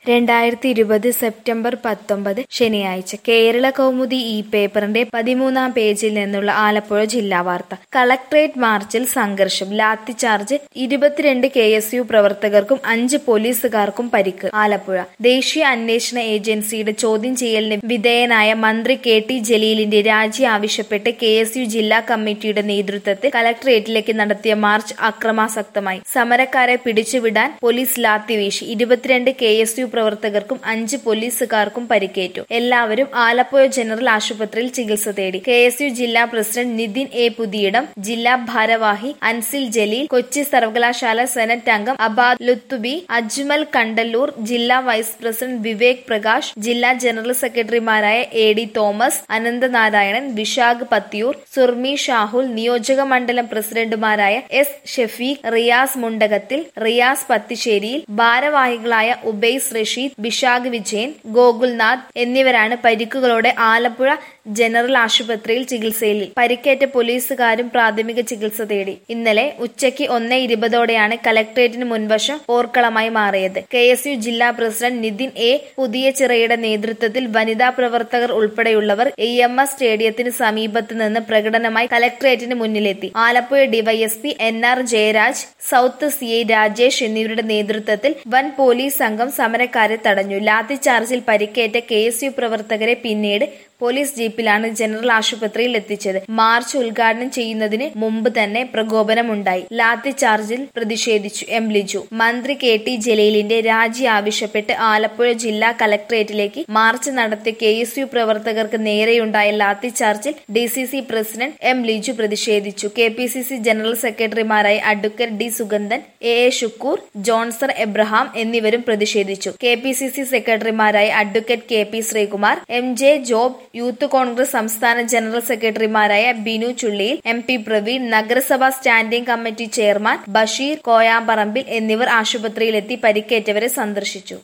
രണ്ടായിരത്തി ഇരുപത് സെപ്റ്റംബർ പത്തൊമ്പത് ശനിയാഴ്ച കേരള കൗമുദി ഈ പേപ്പറിന്റെ പതിമൂന്നാം പേജിൽ നിന്നുള്ള ആലപ്പുഴ ജില്ലാ വാർത്ത കളക്ട്രേറ്റ് മാർച്ചിൽ സംഘർഷം ലാത്തിചാർജ് ഇരുപത്തിരണ്ട് കെ എസ് യു പ്രവർത്തകർക്കും അഞ്ച് പോലീസുകാർക്കും പരിക്ക് ആലപ്പുഴ ദേശീയ അന്വേഷണ ഏജൻസിയുടെ ചോദ്യം ചെയ്യലിന് വിധേയനായ മന്ത്രി കെ ടി ജലീലിന്റെ രാജി ആവശ്യപ്പെട്ട് കെ എസ് യു ജില്ലാ കമ്മിറ്റിയുടെ നേതൃത്വത്തിൽ കളക്ട്രേറ്റിലേക്ക് നടത്തിയ മാർച്ച് അക്രമാസക്തമായി സമരക്കാരെ പിടിച്ചുവിടാൻ പോലീസ് ലാത്തി വീശി ഇരുപത്തിരണ്ട് കെ എസ് യു പ്രവർത്തകർക്കും അഞ്ച് പോലീസുകാർക്കും പരിക്കേറ്റു എല്ലാവരും ആലപ്പുഴ ജനറൽ ആശുപത്രിയിൽ ചികിത്സ തേടി കെ എസ് യു ജില്ലാ പ്രസിഡന്റ് നിതിൻ എ പുതിയിടം ജില്ലാ ഭാരവാഹി അൻസിൽ ജലീൽ കൊച്ചി സർവകലാശാല സെനറ്റ് അംഗം അബാദ് ലുത്തുബി അജ്മൽ കണ്ടല്ലൂർ ജില്ലാ വൈസ് പ്രസിഡന്റ് വിവേക് പ്രകാശ് ജില്ലാ ജനറൽ സെക്രട്ടറിമാരായ A D Thomas Ananthanarayanan Vishakh Pathiyoor Surmi Shahul നിയോജക മണ്ഡലം പ്രസിഡന്റുമാരായ എസ് ഷഫീഖ് റിയാസ് മുണ്ടകത്തിൽ റിയാസ് പത്തിശ്ശേരിയിൽ ഭാരവാഹികളായ ഉബൈസ് റഷീദ് ബിഷാഖ് വിജയൻ ഗോകുൽനാഥ് എന്നിവരാണ് പരിക്കുകളോടെ ആലപ്പുഴ ജനറൽ ആശുപത്രിയിൽ ചികിത്സയിൽ പരിക്കേറ്റ പോലീസുകാരും പ്രാഥമിക ചികിത്സ തേടി ഇന്നലെ ഉച്ചയ്ക്ക് ഒന്ന് ഇരുപതോടെയാണ് കലക്ട്രേറ്റിന് മുൻവശം പോർക്കളമായി മാറിയത് കെ എസ് യു ജില്ലാ പ്രസിഡന്റ് നിതിൻ എ പുതിയ ചിറയുടെ നേതൃത്വത്തിൽ വനിതാ പ്രവർത്തകർ ഉൾപ്പെടെയുള്ളവർ ഇ എം എസ് സ്റ്റേഡിയത്തിന് സമീപത്ത് നിന്ന് പ്രകടനമായി കലക്ട്രേറ്റിന് മുന്നിലെത്തി Alappuzha D Y S P N R Jayaraj south C I Rajesh എന്നിവരുടെ നേതൃത്വത്തിൽ വൻ പോലീസ് സംഘം സമരക്കാരെ തടഞ്ഞു ലാത്തിചാർജിൽ പരിക്കേറ്റ കെ എസ് യു പ്രവർത്തകരെ പിന്നീട് പോലീസ് ജീപ്പിലാണ് ജനറൽ ആശുപത്രിയിൽ എത്തിച്ചത് മാർച്ച് ഉദ്ഘാടനം ചെയ്യുന്നതിന് മുമ്പ് തന്നെ പ്രകോപനമുണ്ടായി ലാത്തി ചാർജിൽ പ്രതിഷേധിച്ചു എം ലിജു മന്ത്രി കെ ടി ജലീലിന്റെ രാജി ആവശ്യപ്പെട്ട് ആലപ്പുഴ ജില്ലാ കലക്ട്രേറ്റിലേക്ക് മാർച്ച് നടത്തിയ കെ എസ് യു പ്രവർത്തകർക്ക് നേരെയുണ്ടായ ലാത്തി ചാർജിൽ D C C president M Liju പ്രതിഷേധിച്ചു K P C C general സെക്രട്ടറിമാരായ advocate D Suganthan A A Shukoor Johnson Abraham എന്നിവരും പ്രതിഷേധിച്ചു കെ പി സി സി സെക്രട്ടറിമാരായ advocate K P Sreekumar M J Job youth Congress സംസ്ഥാന ജനറൽ സെക്രട്ടറിമാരായ ബിനു ചുള്ളിയിൽ എം പി പ്രവീൺ നഗരസഭാ സ്റ്റാൻഡിംഗ് കമ്മിറ്റി ചെയർമാൻ ബഷീർ കോയാമ്പറമ്പിൽ എന്നിവർ ആശുപത്രിയിലെത്തി പരിക്കേറ്റവരെ സന്ദർശിച്ചു